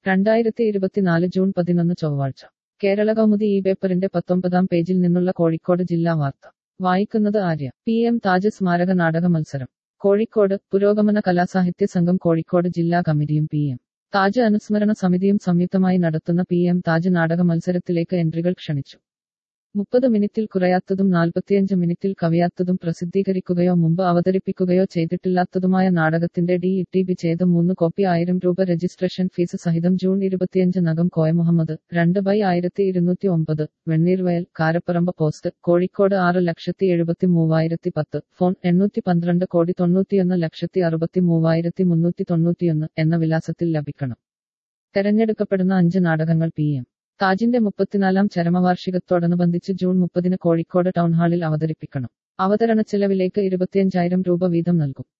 രണ്ടായിരത്തി ഇരുപത്തിനാല് ജൂൺ പതിനൊന്ന് ചൊവ്വാഴ്ച കേരള കൗമുദി ഈ പേപ്പറിന്റെ പത്തൊമ്പതാം പേജിൽ നിന്നുള്ള കോഴിക്കോട് ജില്ലാ വാർത്ത വായിക്കുന്നത് ആര്യ പി എം താജ് സ്മാരക നാടക മത്സരം കോഴിക്കോട് പുരോഗമന കലാസാഹിത്യ സംഘം കോഴിക്കോട് ജില്ലാ കമ്മിറ്റിയും പി എം താജ് അനുസ്മരണ സമിതിയും സംയുക്തമായി നടത്തുന്ന പി എം താജ് നാടക മത്സരത്തിലേക്ക് എൻട്രികൾ ക്ഷണിച്ചു മുപ്പത് മിനിറ്റിൽ കുറയാത്തതും നാൽപ്പത്തിയഞ്ച് മിനിറ്റിൽ കവിയാത്തതും പ്രസിദ്ധീകരിക്കുകയോ മുമ്പ് അവതരിപ്പിക്കുകയോ ചെയ്തിട്ടില്ലാത്തതുമായ നാടകത്തിന്റെ ഡി ടി ബി ചെയ്ത മൂന്ന് കോപ്പി ആയിരം രൂപ രജിസ്ട്രേഷൻ ഫീസ് സഹിതം ജൂൺ ഇരുപത്തിയഞ്ച് നഗം കോയ മുഹമ്മദ് രണ്ട് ബൈ ആയിരത്തി ഇരുന്നൂറ്റി ഒമ്പത് വെണ്ണീർവയൽ കാരപ്പറമ്പ് പോസ്റ്റ് കോഴിക്കോട് ആറ് ലക്ഷത്തി എഴുപത്തി മൂവായിരത്തി പത്ത് ഫോൺ എണ്ണൂറ്റി പന്ത്രണ്ട് കോടി തൊണ്ണൂറ്റിയൊന്ന് ലക്ഷത്തി അറുപത്തി മൂവായിരത്തി മുന്നൂറ്റി തൊണ്ണൂറ്റിയൊന്ന് എന്ന വിലാസത്തിൽ ലഭിക്കണം തെരഞ്ഞെടുക്കപ്പെടുന്ന അഞ്ച് നാടകങ്ങൾ പി എം താജിന്റെ മുപ്പത്തിനാലാം ചരമവാർഷികത്തോടനുബന്ധിച്ച് ജൂൺ മുപ്പതിന് കോഴിക്കോട് ടൗൺഹാളിൽ അവതരിപ്പിക്കണം അവതരണ ചെലവിലേക്ക് ഇരുപത്തിയഞ്ചായിരം രൂപ വീതം നൽകും